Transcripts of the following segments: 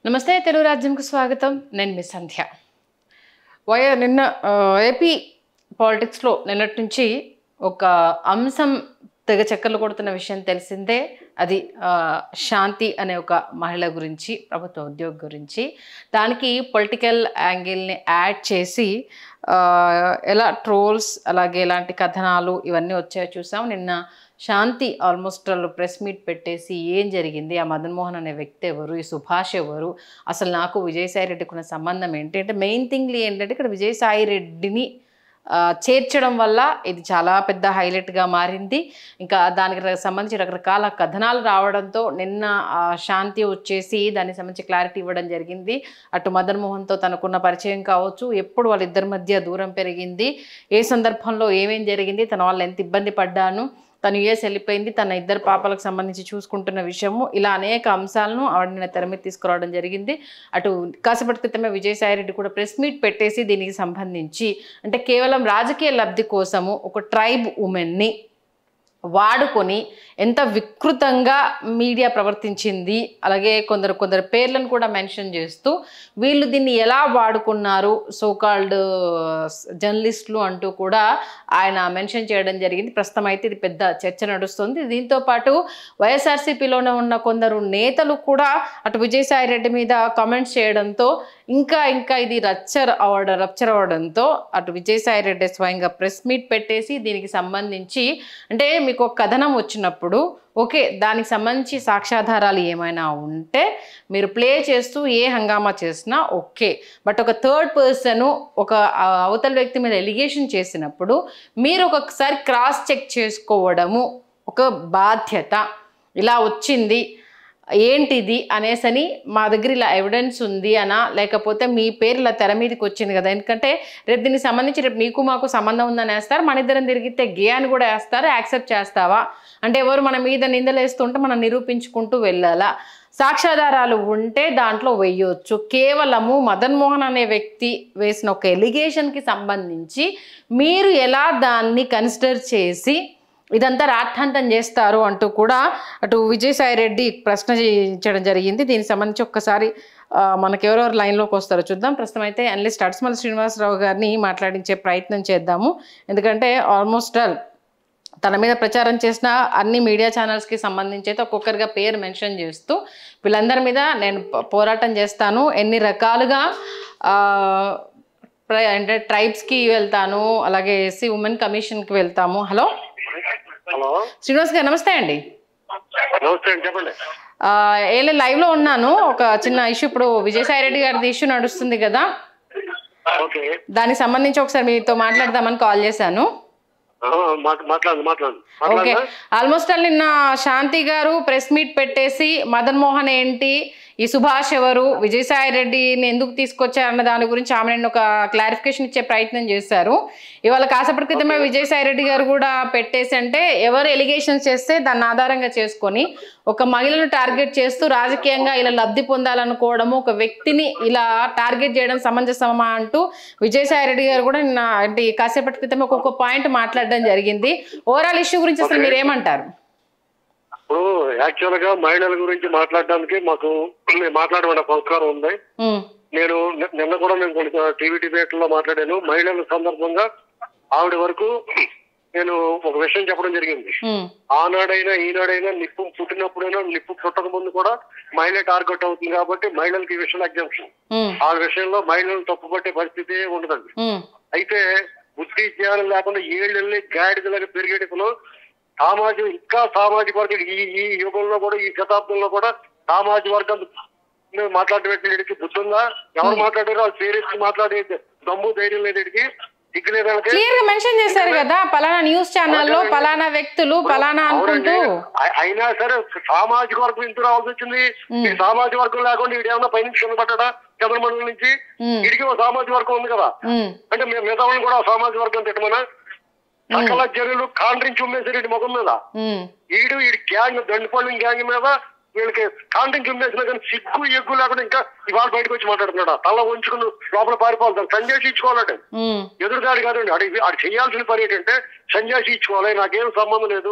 నమస్తే తెలుగు రాజ్యంకు స్వాగతం నేను మీ సంధ్య వయ నిన్న ఆ, ఏపీ పాలిటిక్స్లో నిన్నటి నుంచి ఒక అంశం తెగ చక్కర్లు కొడుతున్న విషయం తెలిసిందే అది ఆ, శాంతి అనే ఒక మహిళ గురించి ప్రభుత్వ ఉద్యోగి గురించి దానికి పొలిటికల్ యాంగిల్ని యాడ్ చేసి ఆ, ఎలా ట్రోల్స్ అలాగే ఎలాంటి కథనాలు ఇవన్నీ వచ్చాయో చూసాం నిన్న శాంతి ఆల్మోస్ట్ వాళ్ళు ప్రెస్ మీట్ పెట్టేసి ఏం జరిగింది ఆ మదన్ మోహన్ అనే వ్యక్తి ఎవరు ఈ సుభాష్ ఎవరు అసలు నాకు విజయసాయి రెడ్డికి ఉన్న సంబంధం ఏంటి అంటే మెయిన్ థింగ్ ఏంటంటే ఇక్కడ విజయసాయి రెడ్డిని ఆ, చేర్చడం వల్ల ఇది చాలా పెద్ద హైలైట్గా మారింది ఇంకా దానికి ర- సంబంధించి రకరకాల కథనాలు రావడంతో నిన్న ఆ, శాంతి వచ్చేసి దానికి సంబంధించి క్లారిటీ ఇవ్వడం జరిగింది అటు మదన్ మోహన్తో తనకున్న పరిచయం కావచ్చు ఎప్పుడు వాళ్ళిద్దరి మధ్య దూరం పెరిగింది ఏ సందర్భంలో ఏమేం జరిగింది తన వాళ్ళు ఎంత ఇబ్బంది పడ్డాను తను యుఎస్ వెళ్ళిపోయింది తన ఇద్దరు పాపలకు సంబంధించి చూసుకుంటున్న విషయము ఇలా అనేక అంశాలను ఆవిడ నిన్న తెర మీద తీసుకురావడం జరిగింది అటు కాసేపటి క్రితమే విజయసాయిరెడ్డి కూడా ప్రెస్ మీట్ పెట్టేసి దీనికి సంబంధించి అంటే కేవలం రాజకీయ లబ్ధి కోసము ఒక ట్రైబ్ ఉమెన్ని వాడుకొని ఎంత వికృతంగా మీడియా ప్రవర్తించింది అలాగే కొందరు కొందరు పేర్లను కూడా మెన్షన్ చేస్తూ వీళ్ళు దీన్ని ఎలా వాడుకున్నారు సోకాల్డ్ జర్నలిస్టులు అంటూ కూడా ఆయన మెన్షన్ చేయడం జరిగింది ప్రస్తుతం అయితే ఇది పెద్ద చర్చ నడుస్తుంది దీంతో పాటు వైఎస్ఆర్సీపీలోనే ఉన్న కొందరు నేతలు కూడా అటు విజయసాయి రెడ్డి మీద కామెంట్స్ చేయడంతో ఇంకా ఇంకా ఇది రచ్చర్ అవడం రప్చర్ అవడంతో అటు విజయసాయి రెడ్డి స్వయంగా ప్రెస్ మీట్ పెట్టేసి దీనికి సంబంధించి అంటే మీకు ఒక కథనం వచ్చినప్పుడు ఓకే దానికి సంబంధించి సాక్ష్యాధారాలు ఏమైనా ఉంటే మీరు ప్లే చేస్తూ ఏ హంగామా చేసినా ఓకే బట్ ఒక థర్డ్ పర్సన్ ఒక ఆ, అవతల వ్యక్తి మీద ఎలిగేషన్ చేసినప్పుడు మీరు ఒక్కొక్కసారి క్రాస్ చెక్ చేసుకోవడము ఒక బాధ్యత ఇలా వచ్చింది ఏంటిది అనేసని మా దగ్గర ఇలా ఎవిడెన్స్ ఉంది అనా లేకపోతే మీ పేరు ఇలా తెర మీదకి వచ్చింది కదా ఎందుకంటే రేపు దీనికి సంబంధించి రేపు నీకు మాకు సంబంధం ఉందని వేస్తారు మన ఇద్దరం తిరిగితే గే అని కూడా వేస్తారు యాక్సెప్ట్ చేస్తావా అంటే ఎవరు మన మీద నిందలేస్తుంటే మనం నిరూపించుకుంటూ వెళ్ళాలా సాక్ష్యాధారాలు ఉంటే దాంట్లో వెయ్యొచ్చు కేవలము మదన్ మోహన్ అనే వ్యక్తి వేసిన ఒక ఎలిగేషన్కి సంబంధించి మీరు ఎలా దాన్ని కన్సిడర్ చేసి ఇదంతా రాద్ధాంతం చేస్తారు అంటూ కూడా అటు విజయసాయి రెడ్డి ప్రశ్న చేయించడం జరిగింది దీనికి సంబంధించి ఒక్కసారి ఆ, మనకు ఎవరెవరు లైన్లోకి వస్తారో చూద్దాం ప్రస్తుతం అయితే అనలిస్ట్ అడ్స్మల్ శ్రీనివాసరావు గారిని మాట్లాడించే ప్రయత్నం చేద్దాము ఎందుకంటే ఆల్మోస్ట్ ఆల్ తన మీద ప్రచారం చేసిన అన్ని మీడియా ఛానల్స్కి సంబంధించి అయితే ఒక్కొక్కరిగా పేరు మెన్షన్ చేస్తూ వీళ్ళందరి మీద నేను ప- పోరాటం చేస్తాను ఎన్ని రకాలుగా ఆ, ప్ర- అంటే ట్రైబ్స్కి వెళ్తాను అలాగే ఎస్సీ ఉమెన్ కమిషన్కి వెళ్తాము హలో హలో శ్రీనివాస్ గారు నమస్తే అండి నమస్తే అండి చెప్పండి ఆ, ఏలే లైవ్లో ఉన్నాను ఒక చిన్న ఇష్యూ ఇప్పుడు విజయసాయి రెడ్డి గారిది ఇష్యూ నడుస్తుంది కదా ఓకే దానికి సంబంధించి ఒకసారి మీతో మాట్లాడదామని కాల్ చేశాను ఆ, మాట్- మాట్లాడండి మాట్లాడండి ఓకే మాట్లాడదా ఆల్మోస్ట్ ఆల్ నిన్న శాంతి గారు ప్రెస్ మీట్ పెట్టేసి మదన్ మోహన్ ఏంటి ఈ సుభాష్ ఎవరు విజయసాయి రెడ్డిని ఎందుకు తీసుకొచ్చారన్న దాని గురించి ఆమె నిన్న ఒక క్లారిఫికేషన్ ఇచ్చే ప్రయత్నం చేశారు ఇవాళ కాసేపటి క్రితమే విజయసాయి రెడ్డి గారు కూడా పెట్టేసి అంటే ఎవరు ఎలిగేషన్స్ చేస్తే దాన్ని ఆధారంగా చేసుకొని ఒక మహిళను టార్గెట్ చేస్తూ రాజకీయంగా ఇలా లబ్ధి పొందాలనుకోవడము ఒక వ్యక్తిని ఇలా టార్గెట్ చేయడం సమంజసమా అంటూ విజయసాయి రెడ్డి గారు కూడా నిన్న అంటే ఈ కాసేపటి క్రితం ఒక్కొక్క పాయింట్ మాట్లాడడం జరిగింది ఓవరాల్ ఇష్యూ గురించి అసలు మీరు ఏమంటారు ఇప్పుడు యాక్చువల్ గా మహిళల గురించి మాట్లాడడానికి మాకు మాట్లాడమన్న సంస్కారం ఉంది ఉమ్, నేను ని- నిన్న కూడా నేను కొన్ని టీవీ డిబేట్ లో మాట్లాడాను మహిళల సందర్భంగా ఆవిడ వరకు నేను ఒక విషయం చెప్పడం జరిగింది ఉమ్, ఆనాడైనా ఈనాడైనా నిప్పు పుట్టినప్పుడైనా నిప్పు పుట్టక ముందు కూడా మహిళ టార్గెట్ అవుతుంది కాబట్టి మహిళలకి ఈ విషయంలో ఎగ్జామ్షన్ ఉమ్, ఆ విషయంలో మహిళలను తప్పుపట్టే పరిస్థితి ఉండదండి ఉమ్, అయితే బుద్ధి జ్ఞానం లేకుండా ఏళ్ళెళ్ళి గాడిదలాగా పెరిగేటప్పుడు సామాజిక ఇంకా సామాజిక వర్గం ఈ ఈ యుగంలో కూడా ఈ శతాబ్దంలో కూడా సామాజిక వర్గం మాట్లాడేటికి బుద్ధి ఉందా ఎవరు మాట్లాడారో వాళ్ళు పేరెత్తి మాట్లాడే దమ్ము ధైర్యం లేదు వీడికి సిగ్గు లేదు వాళ్ళకి. క్లియర్ గా మెన్షన్ చేశారు కదా పలానా న్యూస్ ఛానల్లో పలానా వ్యక్తులు పలానా అవునండి అనుకుంటూ అయి- అయినా సరే సామాజిక వర్గం ఇంత రావాల్సి వచ్చింది ఈ సామాజిక వర్గం లేకుండా వీడు ఏమన్నా పైనుంచి కింద పడ్డా చంద్రమండలం నుంచి ఉమ్, వీడికి ఒక సామాజిక వర్గం ఉంది కదా ఉమ్, అంటే మేము మిగతా వాళ్ళని కూడా ఆ సామాజిక వర్గం తిట్టమనా సకల జనులు కాండ్రించి ఉమ్మేశారు వీడి ముఖం మీద ఉమ్, ఈడు వీడి గ్యాంగ్ దండిపల్లి గ్యాంగ్ మీద వీళ్ళకి కాండ్రించి ఉమ్మేసినా కానీ సిగ్గు ఎగ్గు లేకుండా ఇంకా ఇవాళ బయటకు వచ్చి మాట్లాడుతున్నాడు తల ఉంచుకుని లోపల పారిపోవాలి దాన్ని సంజయ్ ఇచ్చుకోవాలంటే ఉమ్, ఎదురుదాడి కాదండి అడి ఆడు చేయాల్సిన పని ఏంటంటే సన్యాసి ఇచ్చుకోవాలి నాకేం సంబంధం లేదు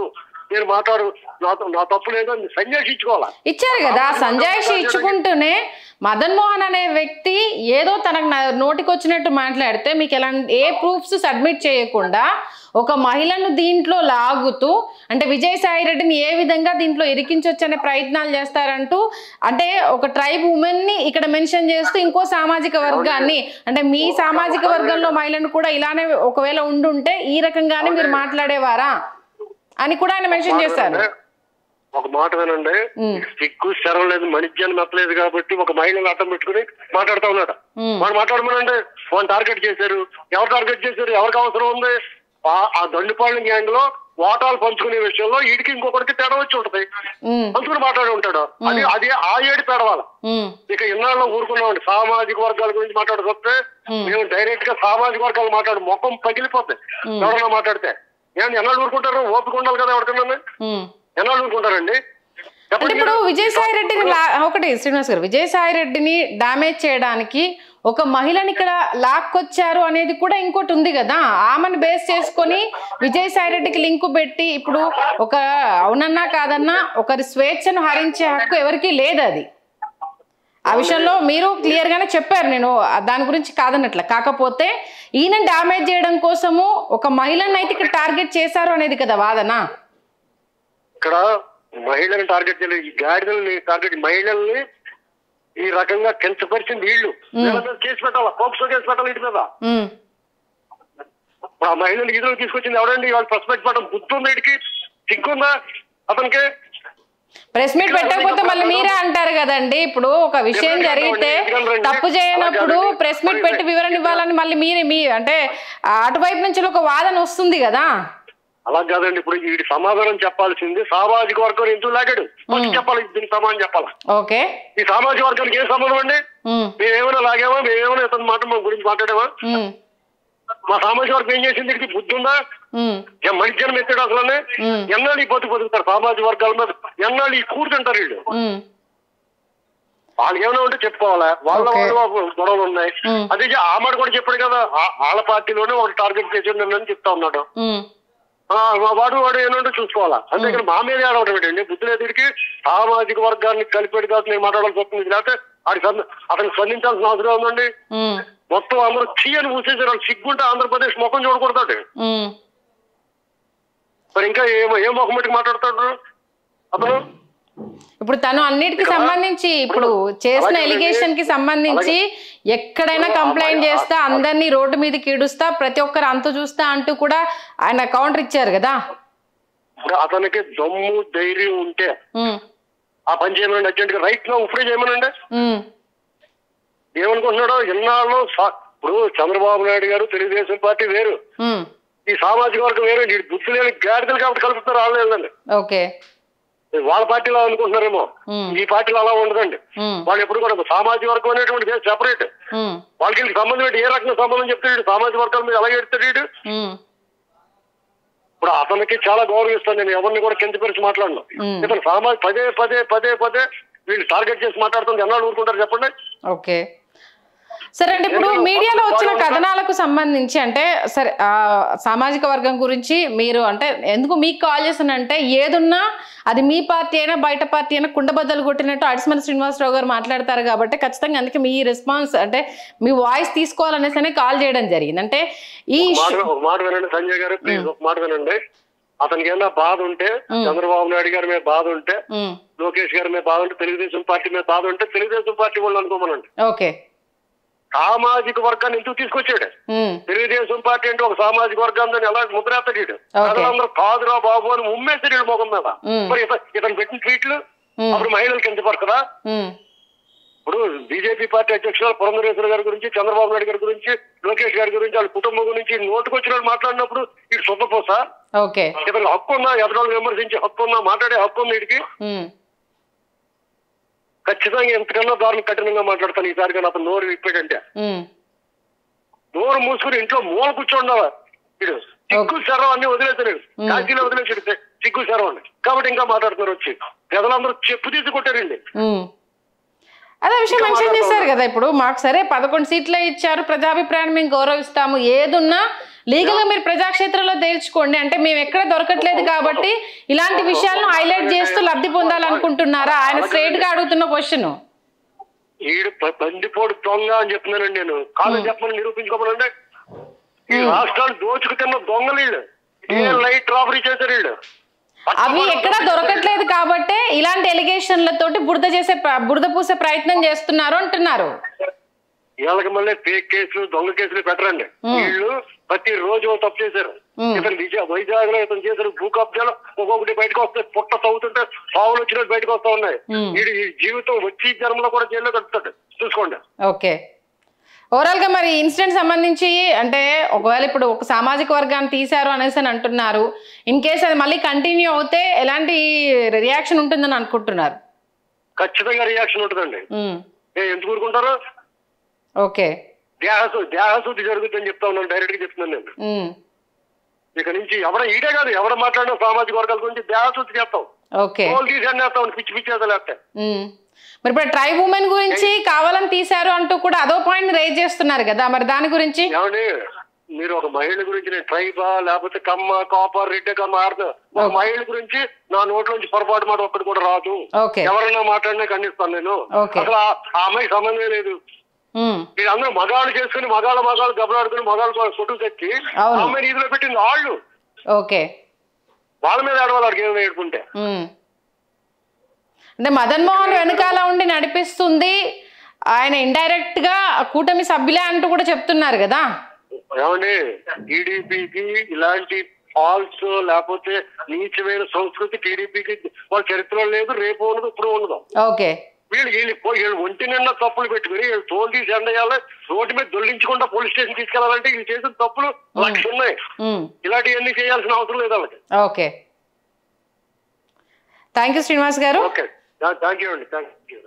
నేను మాట్లాడు నాతో నా తప్పు లేదో అని సన్యాసించుకోవాలా ఇచ్చారు కదా సంజాయిషి ఇచ్చుకుంటూనే మదన్ మోహన్ అనే వ్యక్తి ఏదో తనకు నా- నోటికి వచ్చినట్టు మాట్లాడితే మీకు ఎలాంటి ఏ ప్రూఫ్స్ సబ్మిట్ చేయకుండా ఒక మహిళను దీంట్లో లాగుతూ అంటే విజయసాయి రెడ్డిని ఏ విధంగా దీంట్లో ఇరికించవచ్చు అనే ప్రయత్నాలు చేస్తారంటూ అంటే ఒక ట్రైబ్ ఉమెన్ ని ఇక్కడ మెన్షన్ చేస్తూ ఇంకో సామాజిక వర్గాన్ని అంటే మీ సామాజిక వర్గంలో మహిళను కూడా ఇలానే ఒకవేళ ఉండుంటే ఈ రకంగానే మీరు మాట్లాడేవారా అని కూడా ఆయన మెన్షన్ చేశారు ఒక మాట వినండి ఉమ్, సిగ్గు శరం లేదు మనిషిని మెత్తలేదు కాబట్టి ఒక మహిళను అడ్డం పెట్టుకుని మాట్లాడుతూ ఉన్నాడు ఉమ్, వాడు మాట్లాడమనండి వాడిని టార్గెట్ చేశారు ఎవరు టార్గెట్ చేశారు ఎవరికి అవసరం ఉంది ఆ- ఆ దండుపాలెం గ్యాంగ్ లో వాటాలు పంచుకునే విషయంలో వీడికి ఇంకొకరికి తేడా వచ్చి ఉంటది ఉమ్, పంచుకుని మాట్లాడి ఉంటాడు అది అది ఆ ఏడు తేడవాలి ఉమ్, ఇక ఇన్నాళ్ళు ఊరుకున్నామండి సామాజిక వర్గాల గురించి మాట్లాడుకొస్తే మేము డైరెక్ట్ గా సామాజిక వర్గాలు మాట్లాడు ముఖం పగిలిపోద్ది ఎవరన్నా మాట్లాడితే నేను ఎన్నాళ్ళు ఊరుకుంటారు ఓపిక ఉండాలి కదా ఎవరికన్నా ఉమ్. ఎన్నాళ్ళు ఊరుకుంటారండి అంటే చెప్పండి ఇప్పుడు విజయసాయి రెడ్డిని లా- ఒకటి శ్రీనివాస్ గారు విజయసాయి రెడ్డిని డామేజ్ చేయడానికి ఒక మహిళని ఇక్కడ లాక్కొచ్చారు అనేది కూడా ఇంకోటి ఉంది కదా ఆమెను బేస్ చేసుకొని విజయసాయి రెడ్డికి లింకు పెట్టి ఇప్పుడు ఒక అవునన్నా కాదన్నా ఒకరి స్వేచ్ఛను హరించే హక్కు ఎవరికీ లేదు అది ఆ విషయంలో మీరు క్లియర్ గానే చెప్పారు నేను దాని గురించి కాదన్నట్ల కాకపోతే ఈయన డామేజ్ చేయడం కోసము ఒక మహిళను అయితే ఇక్కడ టార్గెట్ చేశారు అనేది కదా వాదన ఇక్కడ మహిళలను టార్గెట్ చేయలేదు ఈ గాడిదల్ని టార్గెట్ మహిళల్ని ఈ రకంగా కించపరిచింది వీళ్ళు వీళ్ళ మీద కేసు పెట్టాలా పోక్సో కేసు పెట్టాలి ఇంటి మీద ఉమ్, ఆ మహిళలు ఈదులు తీసుకొచ్చింది ఎవడండి వాళ్ళు సస్పెక్ట్ పెట్టడం గుర్తుంది వీడికి సిగ్గుందా అతనికి ప్రెస్ మీట్ పెట్టకపోతే మళ్ళీ మీరే అంటారు కదండి ఇప్పుడు ఒక విషయం జరిగితే తప్పు చేయనప్పుడు ప్రెస్ మీట్ పెట్టి వివరణ ఇవ్వాలని మళ్ళీ మీరే మీ అంటే ఆ అటువైపు నుంచి ఒక వాదన వస్తుంది కదా అలా కాదండి ఇప్పుడు వీడి సమాధానం చెప్పాల్సింది సామాజిక వర్గం ఎందుకు లాగాడు ఫస్ట్ చెప్పాలి దీనికి సమాధానం చెప్పాలా ఓకే ఈ సామాజిక వర్గానికి ఏం సంబంధం అండి ఉమ్, మేమేమైనా లాగామా మేమేమైనా ఇతని మాట మా గురించి మాట్లాడామా ఉమ్, మా సామాజిక వర్గం ఏం చేసింది వీడికి బుద్ధి ఉందా ఉమ్, ఏ మనిషి జనం ఎత్తాడు అసలు ఉమ్, ఎన్నాళ్ళు ఈ బతుకు బతుకుతారు సామాజిక వర్గాల మీద ఎన్నాళ్ళు ఈ కూర్చుంటారు వీళ్ళు ఉమ్, వాళ్ళకి ఏమైనా ఉంటే చెప్పుకోవాలా వాళ్ళ Okay. వాళ్ళు గొడవలు ఉన్నాయి Hmm. అదే ఆ మాట కూడా చెప్పాడు కదా ఆ- వాళ్ళ పార్టీలోనే ఒక టార్గెట్ చేసి అని చెప్తా ఉన్నాడు ఉమ్, ఆ, వాడు వాడు ఏంటంటే చూసుకోవాలా అంతేకాని మా మీద ఆడవడం ఏంటండి బుద్ధి లేదు వీడికి సామాజిక వర్గాన్ని కలిపేది కాదు నేను మాట్లాడాల్సి వస్తుంది లేకపోతే ఆడికి సంద- అతనికి స్పందించాల్సిన అవసరం ఉందండి ఉమ్, మొత్తం అందరూ చీ అని మూసేసారు వాళ్ళు సిగ్గుంటే ఆంధ్రప్రదేశ్ ముఖం చూడకూడదు ఉమ్. మరి ఇంకా ఏం ఏం ముఖం పెట్టి మాట్లాడతాడు అతను ఇప్పుడు తను అన్నిటికి సంబంధించి ఇప్పుడు చేసిన ఎలిగేషన్ కి సంబంధించి ఎక్కడైనా కంప్లైంట్ చేస్తా అందరినీ రోడ్డు మీదకి ఈడుస్తా ప్రతి ఒక్కరు అంతు చూస్తా అంటూ కూడా ఆయన కౌంటర్ ఇచ్చారు కదా ఇప్పుడు అతనికి దమ్ము ధైర్యం ఉంటే ఉమ్, ఆ పని చేయమనండి అర్జెంట్ గా రైట్ గా ఇప్పుడే చేయమనండి ఉమ్, ఏమనుకుంటున్నాడో ఎన్నాళ్ళు సా- ఇప్పుడు చంద్రబాబు నాయుడు గారు తెలుగుదేశం పార్టీ వేరు ఉమ్, ఈ సామాజిక వర్గం వేరు వీడు బుద్ధి లేని గాడిదలు కాబట్టి కలుపుతారు వాళ్ళు వెళ్ళండి ఓకే వాళ్ళ పార్టీలో అనుకుంటున్నారేమో ఉమ్, ఈ పార్టీలో అలా ఉండదండి ఉమ్, వాళ్ళు ఎప్పుడు కూడా సామాజిక వర్గం అనేటువంటి సెపరేట్ ఉమ్, వాళ్ళకి వీళ్ళకి సంబంధం ఏంటి ఏ రకంగా సంబంధం చెప్తాడు వీడు సామాజిక వర్గాల మీద ఎలా ఎడతాడు వీడు ఉమ్, ఇప్పుడు అతనికి చాలా గౌరవిస్తాను నేను ఎవరిని కూడా కించపరిచి మాట్లాడను ఉమ్. ఇతను సామాజిక పదే పదే పదే పదే వీళ్ళు టార్గెట్ చేసి మాట్లాడుతుంది ఎన్నాళ్ళు ఊరుకుంటారు చెప్పండి ఓకే సరే అంటే ఇప్పుడు మీడియాలో వచ్చిన కథనాలకు సంబంధించి అంటే సరే ఆ, సామాజిక వర్గం గురించి మీరు అంటే ఎందుకు మీకు కాల్ చేశానంటే ఏదున్నా అది మీ పార్టీ అయినా బయట పార్టీ అయినా కుండబద్దలు కొట్టినట్టు అడిసిమల్ శ్రీనివాసరావు గారు మాట్లాడతారు కాబట్టి ఖచ్చితంగా అందుకే మీ రెస్పాన్స్ అంటే మీ వాయిస్ తీసుకోవాలనేసి కాల్ చేయడం జరిగింది అంటే ఈ ఒక ఇష్యూ మాట ఒక మాట వినండి సంజయ్ గారు ప్లీజ్ ఒక మాట వినండి అతనికి ఏమైనా బాధ ఉంటే చంద్రబాబు నాయుడు గారి మీద బాధ ఉంటే ఉమ్, లోకేష్ గారి మీద బాధ ఉంటే తెలుగుదేశం పార్టీ మీద బాధ ఉంటే తెలుగుదేశం పార్టీ వాళ్ళు అనుకోమనండి ఓకే సామాజిక వర్గాన్ని ఎందుకు తీసుకొచ్చాడు ఉమ్, తెలుగుదేశం పార్టీ అంటే ఒక సామాజిక వర్గాన్ని ఎలా ముద్రేస్తాడు Okay. ప్రజలందరూ కాదురా బాబు అని ఉమ్మేసాడు వీడి ముఖం మీద Hmm. మరి ఇత- ఇతను పెట్టిన ట్వీట్లు Hmm. అప్పుడు మహిళలు కింద పడతారా ఉమ్, ఇప్పుడు బీజేపీ పార్టీ అధ్యక్షులు పురంధరేశ్వర గారి గురించి చంద్రబాబు నాయుడు గారి గురించి లోకేష్ గారి గురించి వాళ్ళ కుటుంబం గురించి నోటుకొచ్చిన వాళ్ళు మాట్లాడినప్పుడు ఇది సొంతపోసా ఓకే ఇతను హక్కు ఉందా ఎదరోళ్ళు విమర్శించే హక్కు ఉందా మాట్లాడే హక్కు ఉంది వీడికి ఉమ్, ఖచ్చితంగా ఎంతకన్నా దారుణ కఠినంగా మాట్లాడతాను ఈసారి కానీ అతను నోరు విప్పాడంటే ఉమ్, నోరు మూసుకుని ఇంట్లో మూల కూర్చోండాల వీడు సిగ్గు శరం అన్ని వదిలేసాడు కాశీలో వదిలేసాడు సిగ్గు శరం అని కాబట్టి ఇంకా మాట్లాడుతున్నారు వచ్చి ప్రజలందరూ చెప్పు తీసి కొట్టారండి ఉమ్. అదే విషయం మెన్షన్ చేశారు కదా ఇప్పుడు మాకు సరే పదకొండు సీట్లే ఇచ్చారు ప్రజాభిప్రాయాన్ని మేము గౌరవిస్తాము ఏదున్నా లీగల్ గా మీరు ప్రజాక్షేత్రంలో తేల్చుకోండి అంటే మేము ఎక్కడ దొరకట్లేదు కాబట్టి ఇలాంటి విషయాలను హైలైట్ చేస్తూ లబ్ధి పొందాలనుకుంటున్నారా ఆయన స్ట్రైట్ గా అడుగుతున్న క్వశ్చన్ ఈడు ప- బందిపోడు దొంగ అని చెప్తున్నానండి నేను కాదు చెప్పమని నిరూపించుకోమనండి ఈ రాష్ట్రాలు దోచుకు తిన్న దొంగలు వీళ్ళు ఏ లైట్ రాబరీ చేశారు వీళ్ళు అవి ఎక్కడ దొరకట్లేదు కాబట్టే ఇలాంటి ఎలిగేషన్లతోటి బురద చేసే ప్ర- బురద పూసే ప్రయత్నం చేస్తున్నారు అంటున్నారు వీళ్ళకి మళ్ళీ ఫేక్ కేసులు దొంగ కేసులు పెట్టరండి వీళ్ళు ప్రతి రోజు ఓ తప్పు చేశారు మ్మ్. ఇతను విజయ వైజాగ్ లో ఇతను చేశారు భూ కబ్జాలు ఒక్కొక్కటి బయటకు వస్తాయి పుట్ట తవ్వుతుంటే పావులు వచ్చినట్టు బయటకు వస్తా ఉన్నాయి మ్మ్. వీడు ఈ జీవితం వచ్చి జన్మలో కూడా జైల్లో కట్టుతాడు చూసుకోండి ఓకే ఓవరాల్ గా మరి ఇన్సిడెంట్ సంబంధించి అంటే ఒకవేళ ఇప్పుడు ఒక సామాజిక వర్గాన్ని తీశారు అనేసి అని అంటున్నారు ఇన్ కేస్ అది మళ్ళీ కంటిన్యూ అవుతే ఎలాంటి రియాక్షన్ ఉంటుందని అనుకుంటున్నారు ఖచ్చితంగా రియాక్షన్ ఉంటుందండి ఉమ్, ఏ, ఎందుకు ఊరుకుంటారు ఓకే దేహశు దేహశుద్ధి జరుగుతుందని చెప్తా ఉన్నాను డైరెక్ట్ గా చెప్తున్నాను నేను ఉమ్, ఇక నుంచి ఎవడ ఈడే కాదు ఎవడ మాట్లాడినా సామాజిక వర్గాల గురించి దేహశుద్ధి చేస్తాం ఓకే తోలు తీసి అన్నేస్తాం పిచ్చి పిచ్చి చేతలేస్తే ఉమ్. మరి ఇప్పుడు ట్రైబ్ ఉమెన్ గురించి కావాలని తీశారు అంటూ కూడా అదో పాయింట్ రేజ్ చేస్తున్నారు కదా మరి దాని గురించి ఏమండి మీరు ఒక మహిళ గురించి నేను ట్రైబా లేకపోతే కమ్మ కాపర్ రెడ్డి కమ్మ ఆడదు ఒక మహిళ గురించి నా నోట్లోంచి పొరపాటు మాట ఒక్కటి కూడా రాదు ఓకే ఎవరైనా మాట్లాడినా ఖండిస్తాను నేను ఓకే. అసలు ఆ- ఆ అమ్మాయికి సంబంధమే లేదు ఉమ్, మీరు అందరూ మగాళ్ళు చేసుకుని మగాళ్ళ మగాళ్ళు గబలాడుకుని మగాళ్ళు ఫోటో తెచ్చి ఆ అవును. అమ్మాయిని ఇదిలో పెట్టింది వాళ్ళు ఓకే వాళ్ళ మీద ఆడవాళ్ళు వాడికి ఏమైనా ఏడుకుంటే ఉమ్. అంటే మదన్ మోహన్ వెనకాల ఉండి నడిపిస్తుంది ఆయన ఇండైరెక్ట్ గా కూటమి సభ్యులే అంటూ కూడా చెప్తున్నారు కదా ఏమండి టీడీపీకి ఇలాంటి ఫాల్స్ లేకపోతే నీచమైన సంస్కృతి టీడీపీకి వాళ్ళ చరిత్రలో లేదు రేపు ఉండదు ఇప్పుడు ఉండదు ఓకే వీళ్ళు వీళ్ళు పోయి వీళ్ళు ఒంటి నిండా తప్పులు పెట్టుకుని వీళ్ళు తోలు తీసి ఎండేయాలి రోడ్డు మీద దొల్లించకుండా పోలీస్ స్టేషన్ తీసుకెళ్లాలంటే వీళ్ళు చేసిన తప్పులు లక్ష ఉన్నాయి ఉమ్, ఇలాంటివన్నీ చేయాల్సిన అవసరం లేదు వాళ్ళకి okay thank you Srinivas garu okay thank you అండి థ్యాంక్ యూ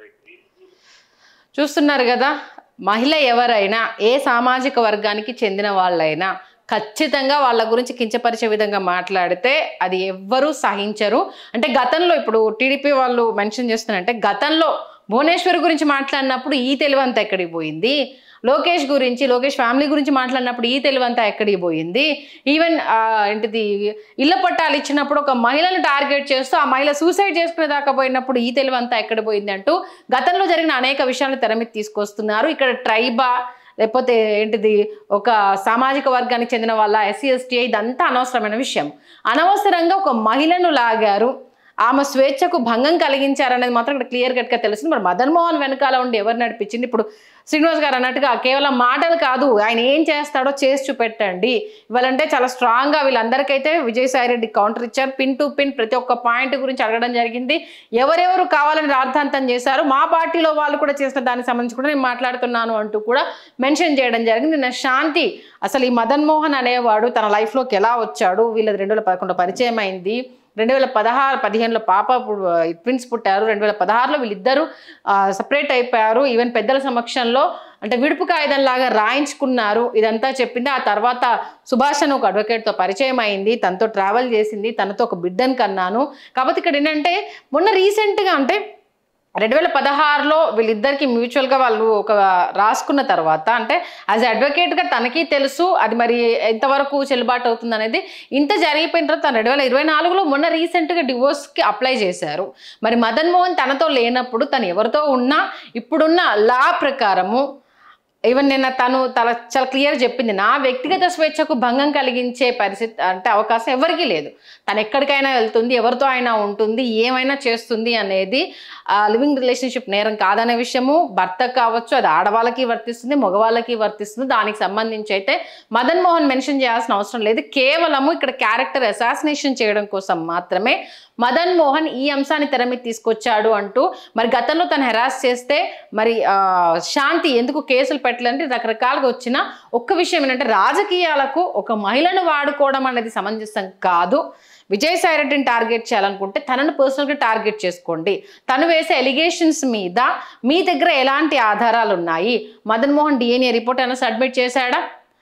చూస్తున్నారు కదా మహిళ ఎవరైనా ఏ సామాజిక వర్గానికి చెందిన వాళ్ళైనా ఖచ్చితంగా వాళ్ళ గురించి కించపరిచే విధంగా మాట్లాడితే అది ఎవ్వరూ సహించరు అంటే గతంలో ఇప్పుడు టీడీపీ వాళ్ళు మెన్షన్ చేస్తున్నారంటే గతంలో భువనేశ్వర్ గురించి మాట్లాడినప్పుడు ఈ తెలివంతా ఎక్కడికి పోయింది లోకేష్ గురించి లోకేష్ ఫ్యామిలీ గురించి మాట్లాడినప్పుడు ఈ తెలివంతా ఎక్కడికి పోయింది ఈవెన్ ఆ, ఏంటిది ఇళ్ల పట్టాలు ఇచ్చినప్పుడు ఒక మహిళను టార్గెట్ చేస్తూ ఆ మహిళ సూసైడ్ చేసుకునే దాకా పోయినప్పుడు ఈ తెలివంతా ఎక్కడ పోయింది అంటూ గతంలో జరిగిన అనేక విషయాలను తెర మీద తీసుకొస్తున్నారు ఇక్కడ ట్రైబా లేకపోతే ఏంటిది ఒక సామాజిక వర్గానికి చెందిన వాళ్ళ ఎస్సీ ఎస్టీ ఇదంతా అనవసరమైన విషయం అనవసరంగా ఒక మహిళను లాగారు ఆమె స్వేచ్ఛకు భంగం కలిగించారనేది మాత్రం ఇక్కడ క్లియర్ కట్గా తెలుస్తుంది మరి మదన్ మోహన్ వెనకాల ఉండి ఎవరు నడిపించింది ఇప్పుడు శ్రీనివాస్ గారు అన్నట్టుగా కేవలం మాటలు కాదు ఆయన ఏం చేస్తాడో చేసి చూపెట్టండి ఇవాళంటే చాలా స్ట్రాంగ్గా వీళ్ళందరికైతే విజయసాయి రెడ్డి కౌంటర్ ఇచ్చారు పిన్ టు పిన్ ప్రతి ఒక్క పాయింట్ గురించి అడగడం జరిగింది ఎవరెవరు కావాలని రాద్ధాంతం చేశారు మా పార్టీలో వాళ్ళు కూడా చేసిన దానికి సంబంధించి కూడా నేను మాట్లాడుతున్నాను అంటూ కూడా మెన్షన్ చేయడం జరిగింది నిన్న శాంతి అసలు ఈ మదన్ మోహన్ అనేవాడు తన లైఫ్లోకి ఎలా వచ్చాడు వీళ్ళది రెండు వేల పదకొండు పరిచయం అయింది రెండు వేల పదహారు పదిహేనులో పాప ట్విన్స్ పుట్టారు రెండు వేల పదహారులో వీళ్ళిద్దరూ సపరేట్ అయిపోయారు ఈవెన్ పెద్దల సమక్షంలో అంటే విడుపు కాగితం లాగా రాయించుకున్నారు ఇదంతా చెప్పింది ఆ తర్వాత సుభాష్ అని ఒక అడ్వకేట్తో పరిచయం అయింది తనతో ట్రావెల్ చేసింది తనతో ఒక బిడ్డను కన్నాను కాబట్టి ఇక్కడ ఏంటంటే మొన్న రీసెంట్గా అంటే రెండు వేల పదహారులో వీళ్ళిద్దరికి మ్యూచువల్గా వాళ్ళు ఒక రాసుకున్న తర్వాత అంటే యాజ్ అడ్వకేట్గా తనకి తెలుసు అది మరి ఎంతవరకు చెల్లుబాటు అవుతుంది అనేది ఇంత జరిగిపోయిన తర్వాత తను రెండు వేల ఇరవై నాలుగులో మొన్న రీసెంట్గా డివోర్స్కి అప్లై చేశారు మరి మదన్ మోహన్ తనతో లేనప్పుడు తను ఎవరితో ఉన్నా ఇప్పుడున్న లా ప్రకారము ఈవెన్ నిన్న తను తల చాలా క్లియర్ చెప్పింది నా వ్యక్తిగత స్వేచ్ఛకు భంగం కలిగించే పరిస్థితి అంటే అవకాశం ఎవరికీ లేదు తను ఎక్కడికైనా వెళ్తుంది ఎవరితో అయినా ఉంటుంది ఏమైనా చేస్తుంది అనేది లివింగ్ రిలేషన్షిప్ నేరం కాదనే విషయము భర్తకు కావచ్చు అది ఆడవాళ్ళకి వర్తిస్తుంది మగవాళ్ళకి వర్తిస్తుంది దానికి సంబంధించి అయితే మదన్ మోహన్ మెన్షన్ చేయాల్సిన అవసరం లేదు కేవలము ఇక్కడ క్యారెక్టర్ అసాసినేషన్ చేయడం కోసం మాత్రమే మదన్ మోహన్ ఈ అంశాన్ని తెర మీద తీసుకొచ్చాడు అంటూ మరి గతంలో తను హెరాస్ చేస్తే మరి ఆ, శాంతి ఎందుకు కేసులు పెట్టలేదంటే రకరకాలుగా వచ్చిన ఒక్క విషయం ఏంటంటే రాజకీయాలకు ఒక మహిళను వాడుకోవడం అనేది సమంజసం కాదు విజయసాయి రెడ్డిని టార్గెట్ చేయాలనుకుంటే తనను పర్సనల్గా టార్గెట్ చేసుకోండి తను వేసే ఎలిగేషన్స్ మీద మీ దగ్గర ఎలాంటి ఆధారాలు ఉన్నాయి మదన్ మోహన్ డిఎన్ఏ రిపోర్ట్ అయినా సబ్మిట్ చేశాడా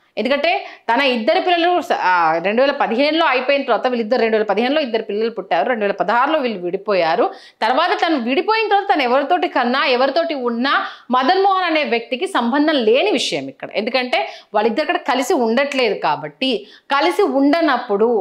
ఎందుకంటే తన ఇద్దరు పిల్లలు రెండు వేల పదిహేనులో అయిపోయిన తర్వాత వీళ్ళిద్దరు రెండు వేల పదిహేనులో ఇద్దరు పిల్లలు పుట్టారు రెండు వేల పదహారులో వీళ్ళు విడిపోయారు తర్వాత తను విడిపోయిన తర్వాత తను ఎవరితోటి కన్నా ఎవరితోటి ఉన్నా మదన్ మోహన్ అనే వ్యక్తికి సంబంధం లేని విషయం ఇక్కడ ఎందుకంటే వాళ్ళిద్దరు ఇక్కడ కలిసి ఉండట్లేదు కాబట్టి కలిసి ఉండనప్పుడు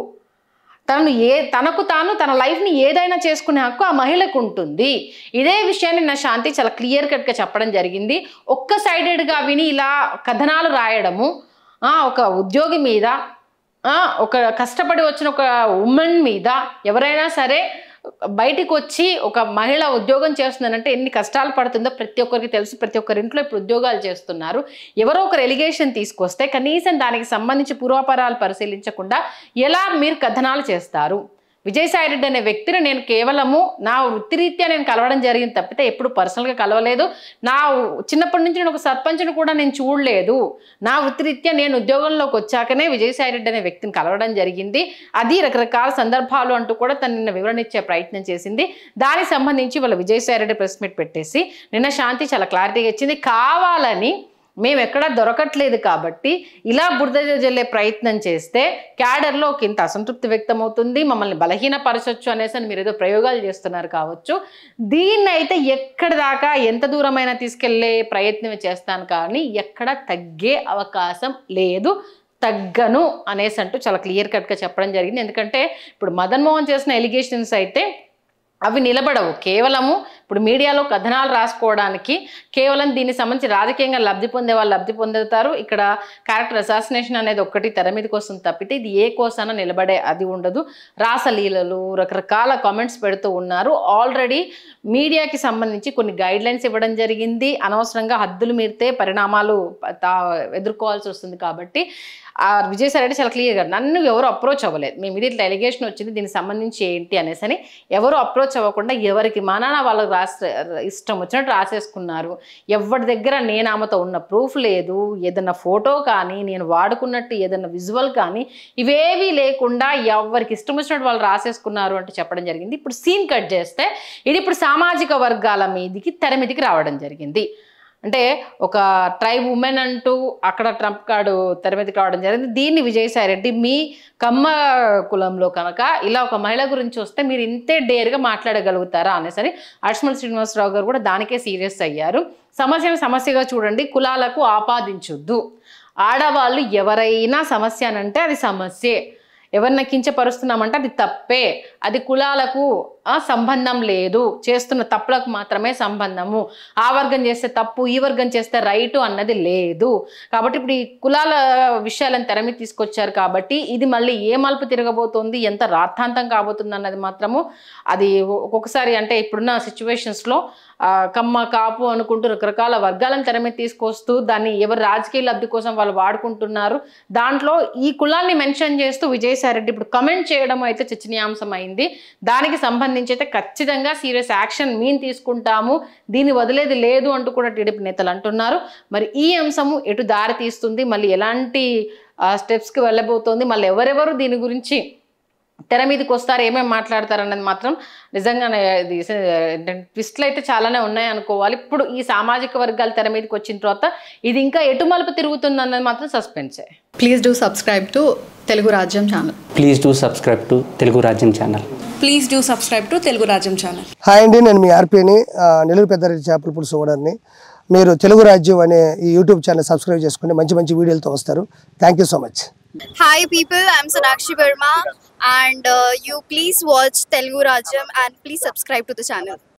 తను ఏ తనకు తాను తన లైఫ్ని ఏదైనా చేసుకునే హక్కు ఆ మహిళకు ఉంటుంది ఇదే విషయాన్ని నా శాంతి చాలా క్లియర్ కట్గా చెప్పడం జరిగింది ఒక్క సైడెడ్గా విని ఇలా కథనాలు రాయడము ఆ, ఒక ఉద్యోగి మీద ఆ, ఒక కష్టపడి వచ్చిన ఒక ఉమెన్ మీద ఎవరైనా సరే బయటికి వచ్చి ఒక మహిళ ఉద్యోగం చేస్తుందనంటే ఎన్ని కష్టాలు పడుతుందో ప్రతి ఒక్కరికి తెలుసు ప్రతి ఒక్కరి ఇంట్లో ఇప్పుడు ఉద్యోగాలు చేస్తున్నారు ఎవరో ఒకరు ఎలిగేషన్ తీసుకొస్తే కనీసం దానికి సంబంధించి పూర్వాపరాలు పరిశీలించకుండా ఎలా మీరు కథనాలు చేస్తారు విజయసాయి రెడ్డి అనే వ్యక్తిని నేను కేవలము నా వృత్తిరీత్యా నేను కలవడం జరిగింది తప్పితే ఎప్పుడు పర్సనల్గా కలవలేదు నా చిన్నప్పటి నుంచి నేను ఒక సర్పంచ్ని కూడా నేను చూడలేదు నా వృత్తిరీత్యా నేను ఉద్యోగంలోకి వచ్చాకనే విజయసాయి రెడ్డి అనే వ్యక్తిని కలవడం జరిగింది అది రకరకాల సందర్భాలు అంటూ కూడా తను నిన్న వివరణ ఇచ్చే ప్రయత్నం చేసింది దానికి సంబంధించి వాళ్ళ విజయసాయి రెడ్డి ప్రెస్ మీట్ పెట్టేసి నిన్న శాంతి చాలా క్లారిటీగా ఇచ్చింది కావాలని మేము ఎక్కడా దొరకట్లేదు కాబట్టి ఇలా బురద జల్లే ప్రయత్నం చేస్తే క్యాడర్లో ఒక ఇంత అసంతృప్తి వ్యక్తమవుతుంది మమ్మల్ని బలహీనపరచొచ్చు అనేసి అని మీరు ఏదో ప్రయోగాలు చేస్తున్నారు కావచ్చు దీన్ని అయితే ఎక్కడి దాకా ఎంత దూరమైనా తీసుకెళ్లే ప్రయత్నం చేస్తాను కానీ ఎక్కడ తగ్గే అవకాశం లేదు తగ్గను అనేసి అంటూ చాలా క్లియర్ కట్గా చెప్పడం జరిగింది ఎందుకంటే ఇప్పుడు మదన్ మోహన్ చేసిన ఎలిగేషన్స్ అయితే అవి నిలబడవు కేవలము ఇప్పుడు మీడియాలో కథనాలు రాసుకోవడానికి కేవలం దీనికి సంబంధించి రాజకీయంగా లబ్ధి పొందే వాళ్ళు లబ్ధి పొందుతారు ఇక్కడ క్యారెక్టర్ అసాసినేషన్ అనేది ఒక్కటి తెర మీదకి వస్తుంది తప్పితే ఇది ఏ కోసాన నిలబడే అది ఉండదు రాసలీలలు రకరకాల కామెంట్స్ పెడుతూ ఉన్నారు ఆల్రెడీ మీడియాకి సంబంధించి కొన్ని గైడ్ లైన్స్ ఇవ్వడం జరిగింది అనవసరంగా హద్దులు మీరితే పరిణామాలు తా ఎదుర్కోవాల్సి వస్తుంది కాబట్టి ఆ విజయసాయి రెడ్డి చాలా క్లియర్గా నన్ను ఎవరు అప్రోచ్ అవ్వలేదు మేము ఇది ఇట్లా ఎలిగేషన్ వచ్చింది దీనికి సంబంధించి ఏంటి అనేసి అని ఎవరు అప్రోచ్ అవ్వకుండా ఎవరికి మానాన వాళ్ళకి రాసి ఇష్టం వచ్చినట్టు రాసేసుకున్నారు ఎవరి దగ్గర నేను ఆమెతో ఉన్న ప్రూఫ్ లేదు ఏదన్నా ఫోటో కానీ నేను వాడుకున్నట్టు ఏదన్నా విజువల్ కానీ ఇవేవి లేకుండా ఎవరికి ఇష్టం వచ్చినట్టు వాళ్ళు రాసేసుకున్నారు అంటే చెప్పడం జరిగింది ఇప్పుడు సీన్ కట్ చేస్తే ఇది ఇప్పుడు సామాజిక వర్గాల మీదికి తెర మీదికి రావడం జరిగింది అంటే ఒక ట్రైబ్ ఉమెన్ అంటూ అక్కడ ట్రంప్ కార్డు తెర మీదకి రావడం జరిగింది దీన్ని విజయసాయి రెడ్డి మీ కమ్మ కులంలో కనుక ఇలా ఒక మహిళ గురించి వస్తే మీరు ఇంతే డేర్గా మాట్లాడగలుగుతారా అనేసరి అర్ష్మల్ శ్రీనివాసరావు గారు కూడా దానికే సీరియస్ అయ్యారు సమస్యను సమస్యగా చూడండి కులాలకు ఆపాదించొద్దు ఆడవాళ్ళు ఎవరైనా సమస్య అనంటే అది సమస్యే ఎవరిని కించపరుస్తున్నామంటే అది తప్పే అది కులాలకు ఆ, సంబంధం లేదు చేస్తున్న తప్పులకు మాత్రమే సంబంధము ఆ వర్గం చేస్తే తప్పు ఈ వర్గం చేస్తే రైటు అన్నది లేదు కాబట్టి ఇప్పుడు ఈ కులాల విషయాలను తెర మీద తీసుకొచ్చారు కాబట్టి ఇది మళ్ళీ ఏ మలుపు తిరగబోతోంది ఎంత రాద్ధాంతం కాబోతుంది అన్నది మాత్రము అది ఒక్కొక్కసారి అంటే ఇప్పుడున్న సిచ్యువేషన్స్లో కమ్మ కాపు అనుకుంటూ రకరకాల వర్గాలను తెర మీద తీసుకొస్తూ దాన్ని ఎవరు రాజకీయ లబ్ధి కోసం వాళ్ళు వాడుకుంటున్నారు దాంట్లో ఈ కులాన్ని మెన్షన్ చేస్తూ విజయసాయి రెడ్డి ఇప్పుడు కమెంట్ చేయడం అయితే చర్చనీయాంశం అయింది దానికి సంబంధించి అయితే ఖచ్చితంగా సీరియస్ యాక్షన్ మేము తీసుకుంటాము దీన్ని వదిలేది లేదు అంటూ కూడా టీడీపీ నేతలు అంటున్నారు మరి ఈ అంశము ఎటు దారి తీస్తుంది మళ్ళీ ఎలాంటి స్టెప్స్కి వెళ్ళబోతోంది మళ్ళీ ఎవరెవరు దీని గురించి తెర మీదకి వస్తారు ఏమేమి మాట్లాడతారు అన్నది మాత్రం నిజంగానే ఇది ట్విస్ట్లు అయితే చాలానే ఉన్నాయి అనుకోవాలి ఇప్పుడు ఈ సామాజిక వర్గాలు తెర మీదకి వచ్చిన తర్వాత ఇది ఇంకా ఎటు మలుపు తిరుగుతుంది అన్నది మాత్రం సస్పెన్సే please do subscribe to Telugu Rajyam channel please do subscribe to Telugu Rajyam channel please do subscribe to Telugu Rajyam channel hi అండి నేను మీ ఆర్పీని ఆ, నెల్లూరు పెద్దారెడ్డి చేపల పులుసు ఓనర్ని మీరు తెలుగు రాజ్యం అనే ఈ యూట్యూబ్ ఛానల్ సబ్స్క్రైబ్ చేసుకుని మంచి మంచి వీడియోలతో వస్తారు thank you so much Hi people, I'm Sonakshi Verma and uh, you please watch Telugu Rajam and please subscribe to the channel.